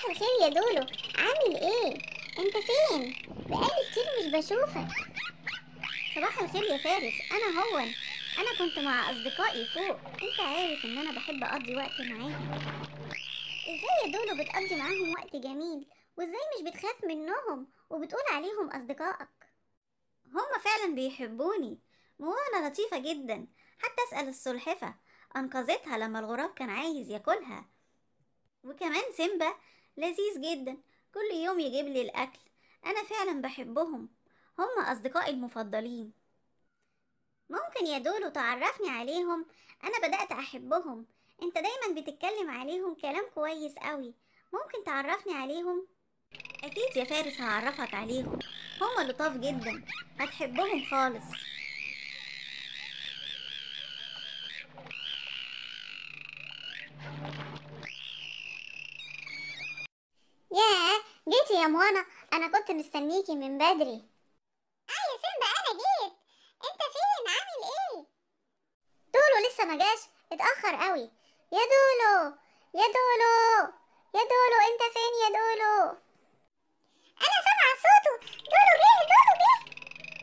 صباح الخير يا دولو عامل ايه انت فين بقالي كتير مش بشوفك صباح الخير يا فارس انا هو انا كنت مع اصدقائي فوق انت عارف ان انا بحب اقضي وقت معاهم ازاي يا دولو بتقضي معاهم وقت جميل وازاي مش بتخاف منهم وبتقول عليهم اصدقائك هما فعلا بيحبوني موانا لطيفة جدا حتى اسأل السلحفة انقذتها لما الغراب كان عايز ياكلها وكمان سيمبا لذيذ جدا كل يوم يجيب لي الأكل أنا فعلا بحبهم هم أصدقائي المفضلين ممكن يا دولو تعرفني عليهم أنا بدأت أحبهم أنت دايما بتتكلم عليهم كلام كويس قوي ممكن تعرفني عليهم أكيد يا فارس هعرفك عليهم هم لطاف جدا هتحبهم خالص ياه جيتي يا موانا انا كنت مستنيكي من بدري اه يا سيمبا انا جيت انت فين عامل ايه دولو لسه ما جاش اتاخر قوي يا دولو يا دولو يا دولو انت فين يا دولو انا سامعه صوته دولو جه دولو جه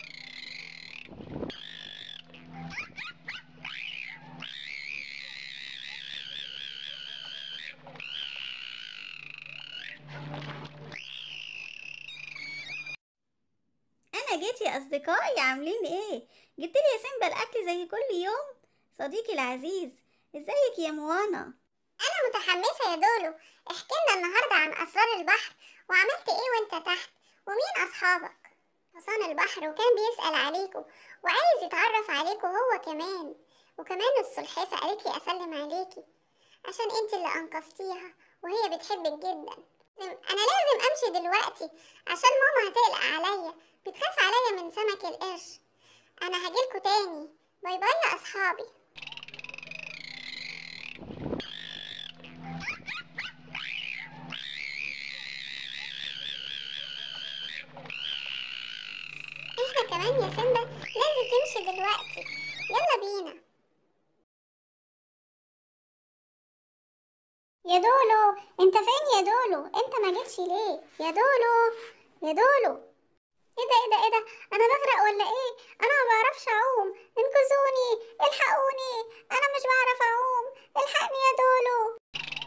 انا جيت يا اصدقائي عاملين ايه جبت لي يا سيمبا الاكل زي كل يوم صديقي العزيز ازيك يا موانا انا متحمسه يا دولو احكي لنا النهارده عن اسرار البحر وعملت ايه وانت تحت ومين اصحابك حصان البحر وكان بيسال عليكم وعايز يتعرف عليكم هو كمان وكمان السلحفه قالت لي اسلم عليكي عشان انت اللي انقذتيها وهي بتحبك جدا انا لازم امشي دلوقتي عشان ماما هتقلق عليا بتخاف عليا من سمك القرش انا هجيلكوا تاني باي باي يا اصحابي احنا كمان يا سيمبا لازم تمشي دلوقتي يلا بينا يا دولو انت فين يا دولو انت ما جيتش ليه يا دولو يا دولو ايه ده ايه ده ايه ده انا بغرق ولا ايه انا ما بعرفش اعوم انقذوني الحقوني انا مش بعرف اعوم الحقني يا دولو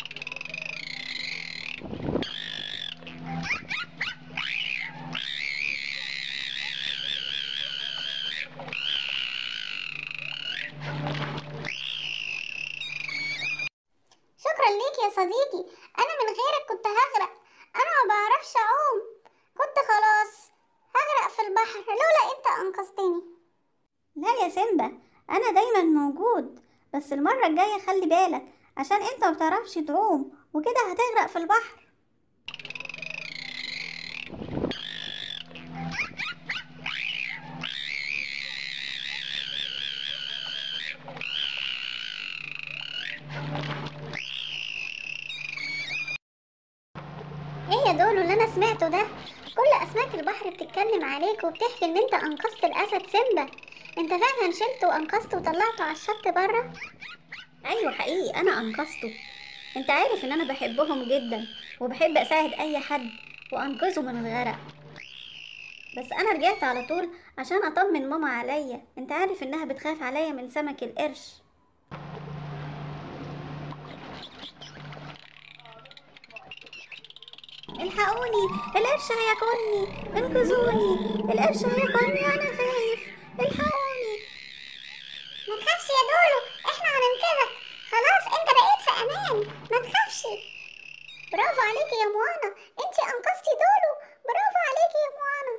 شكرا ليك يا صديقي انا من غيرك كنت هغرق انا ما بعرفش اعوم كنت خلاص هغرق في البحر لولا انت انقذتني لا يا سيمبا انا دايما موجود بس المرة الجاية خلي بالك عشان انت ما بتعرفش تعوم وكده هتغرق في البحر ايه يا دولو اللي انا سمعته ده كل اسماك البحر بتتكلم عليك وبتحكي ان انت انقذت الاسد سيمبا انت فعلا شلته وانقذته وطلعته على الشط بره ايوه حقيقي انا انقذته انت عارف ان انا بحبهم جدا وبحب اساعد اي حد وانقذه من الغرق بس انا رجعت على طول عشان اطمن ماما عليا انت عارف انها بتخاف عليا من سمك القرش الحقوني القرش هياكلني انقذوني القرش هياكلني انا خايف الحقوني ما تخافش يا دولو احنا هننقذك خلاص انت بقيت في امان ما تخافش برافو عليكي يا موانا انت انقذتي دولو برافو عليكي يا موانا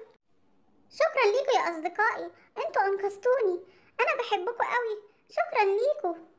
شكرا ليكوا يا اصدقائي انتوا انقذتوني انا بحبكوا قوي شكرا ليكوا